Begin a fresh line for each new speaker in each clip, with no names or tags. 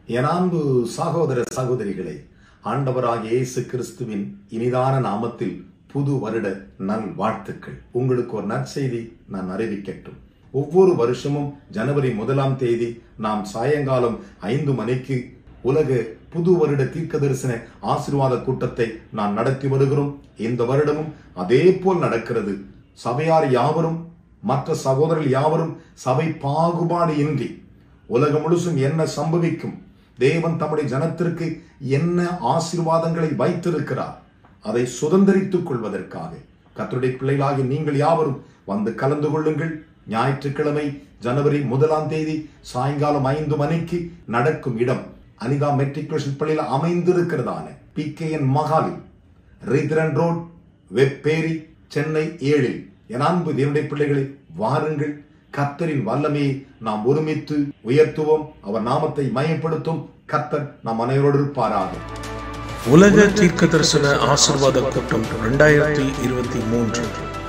என் அன்பு சகோதர சகோதரிகளே ஆண்டவராகிய இயேசு கிறிஸ்துவின் இனிதான நாமத்தில் புது வருட நல் வாழ்த்துக்கள் உங்களுக்கு ஒரு நற்செய்தி நான் அறிவிக்கட்டும் ஒவ்வொரு வருஷமும் ஜனவரி முதலாம் தேதி நாம் சாயங்காலம் ஐந்து மணிக்கு உலக புது வருட தீர்க்க தரிசன ஆசீர்வாத கூட்டத்தை நான் நடத்தி வருகிறோம் இந்த வருடமும் அதே போல் நடக்கிறது சபையார் யாவரும் மற்ற சகோதரர்கள் யாவரும் சபை பாகுபாடு இன்றி உலகம் முழுசும் என்ன சம்பவிக்கும் தேவன் தம்முடைய ஜனத்திற்கு என்ன ஆசீர்வாதங்களை வைத்திருக்கிறார் அதை சுதந்திரித்துக் கொள்வதற்காக கத்தருடைய பிள்ளைகளாகி நீங்கள் யாவரும் வந்து கலந்து கொள்ளுங்கள் ஞாயிற்றுக்கிழமை ஜனவரி முதலாம் தேதி சாயங்காலம் ஐந்து மணிக்கு நடக்கும் இடம் அனிதா மெட்ரிகுலேஷன் பள்ளியில் அமைந்திருக்கிறதான பி கே என் மகாலில் ரீத்ரன் ரோட் வெப்பேரி சென்னை ஏழில் என் அன்பு தேவனுடைய பிள்ளைகளை வாருங்கள் கத்தரின் வல்லமையை நாம் ஒருமித்து உயர்த்துவோம் அவர் நாமத்தை மயப்படுத்தும் கத்தர் நம் அனைவரோடு இருப்பாராக
உலக தீர்க்க தரிசன ஆசிர்வாத கூட்டம் இரண்டாயிரத்தி இருபத்தி மூன்று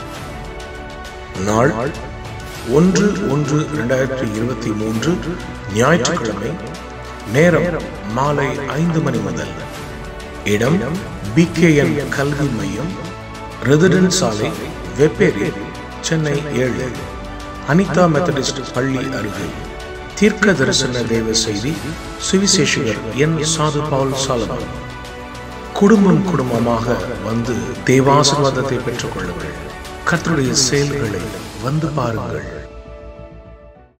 நாள் ஒன்று ஒன்று இரண்டாயிரத்தி இருபத்தி மூன்று ஞாயிற்றுக்கிழமை நேரம் மாலை ஐந்து மணி முதல் இடம் பிகேஎன் கல்வி மையம் ரெசிடென்ட் சாலை வெப்பேரி சென்னை ஏழு அனிதா மெத்தடிஸ்ட் பள்ளி அருகே தீர்க்க தரிசன தேவ செய்தி சுவிசேஷகர் என் சாது பவுல் சாலமன் குடும்பம் குடும்பமாக வந்து தேவாசிர்வாதத்தை பெற்றுக் கொள்ளுங்கள் கர்த்தருடைய செயல்களை வந்து பாருங்கள்